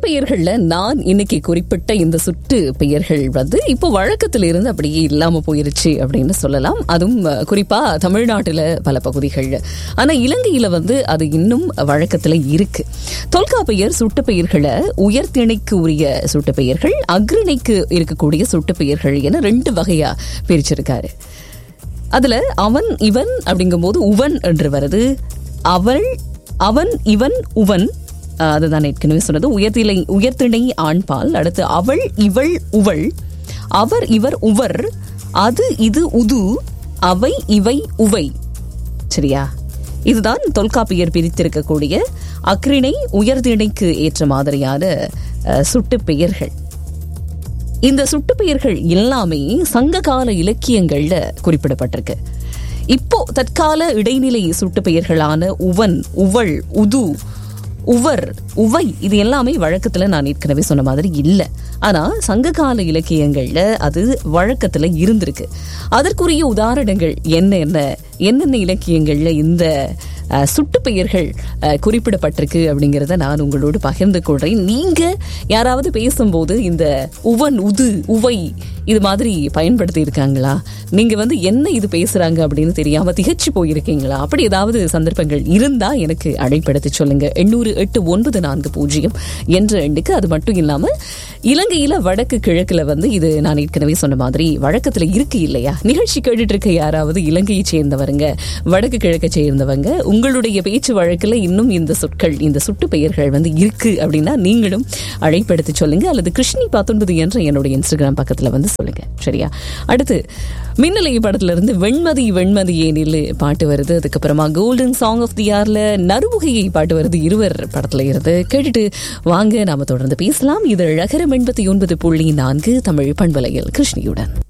பெயர்கள்ல நான் இன்னைக்கு குறிப்பிட்ட இந்த சுட்டு பெயர்கள் வந்து இப்போ வழக்கத்தில் இருந்து அப்படியே இல்லாம போயிருச்சு அப்படின்னு சொல்லலாம் அதுவும் அஹ், குறிப்பா தமிழ்நாட்டுல பல பகுதிகள் ஆனா இலங்கையில வந்து அது இன்னும் வழக்கத்துல இருக்கு தொல்காப்பியர் சுட்டு பெயர்களை உயர்திணைக்கு உரிய சுட்டு பெயர்கள் அக்ரிணைக்கு இருக்கக்கூடிய சுட்டு பெயர்கள் என ரெண்டு வகையா பிரிச்சிருக்காரு அதுல அவன் இவன் அப்படிங்கும்போது உவன் என்று வருது அவள் அவன் இவன் உவன் அஹ், அதுதான் ஏற்கனவே சொன்னது உயர்திலை உயர்திணை ஆண்பால் அடுத்து அவள் இவள் உவள் அவர் இவர் உவர் அது இது உது அவை இவை உவை சரியா இதுதான் தொல்காப்பியர் பிரித்திருக்கக்கூடிய அக்ரிணை உயர்திணைக்கு ஏற்ற மாதிரியான அஹ், சுட்டுப் பெயர்கள் இந்த சுட்டுப்பெயர்கள் எல்லாமே சங்ககால இலக்கியங்கள்ல குறிப்பிடப்பட்டிருக்கு இப்போ தற்கால இடைநிலை சுட்டுப்பெயர்களான உவன் உவள் உது உவர் உவை இது எல்லாமே வழக்கத்துல நான் ஏற்கனவே சொன்ன மாதிரி இல்ல ஆனா சங்ககால இலக்கியங்கள்ல அது வழக்கத்துல இருந்திருக்கு அதற்குரிய உதாரணங்கள் என்ன என்ன என்னென்ன இலக்கியங்கள்ல இந்த அஹ், சுட்டுப்பெயர்கள் அஹ், குறிப்பிடப்பட்டிருக்கு அப்படிங்கிறத நான் உங்களோடு பகிர்ந்து கொள்றேன் நீங்க யாராவது பேசும்போது இந்த உவன் உது உவை இது மாதிரி பயன்படுத்தி இருக்காங்களா நீங்க வந்து என்ன இது பேசுறாங்க அப்படின்னு தெரியாம திகச்சு போயிருக்கீங்களா அப்படி ஏதாவது சந்தர்ப்பங்கள் இருந்தா எனக்கு அழைப்படுத்தி சொல்லுங்க எண்ணூறு எட்டு ஒன்பது நான்கு பூஜ்ஜியம் என்ற எண்ணுக்கு அது மட்டும் இல்லாம இலங்கையில வடக்கு கிழக்குல வந்து இது நான் ஏற்கனவே சொன்ன மாதிரி வழக்கத்துல இருக்கு இல்லையா நிகழ்ச்சி கேட்டுட்டு இருக்க யாராவது இலங்கையை சேர்ந்தவருங்க வடக்கு கிழக்கை சேர்ந்தவங்க உங்களுடைய பேச்சு வழக்குல இன்னும் இந்த சொற்கள் இந்த சுட்டு பெயர்கள் வந்து இருக்கு அப்படின்னா நீங்களும் அழைப்படுத்தி சொல்லுங்க அல்லது கிருஷ்ணி பத்தொன்பது என்ற என்னுடைய இன்ஸ்டாகிராம் பக்கத்துல வந்து சொல்லுங்க சரியா அடுத்து மின்னலை படத்துல இருந்து வெண்மதி வெண்மதி ஏனில் பாட்டு வருது அதுக்கப்புறமா கோல்டன் சாங் ஆஃப் தி இயர்ல நறுமுகையை பாட்டு வருது இருவர் படத்துல இருந்து கேட்டுட்டு வாங்க நாம தொடர்ந்து பேசலாம் இது அழகரம் எண்பத்தி ஒன்பது புள்ளி நான்கு தமிழ் பண்பலையில் கிருஷ்ணியுடன்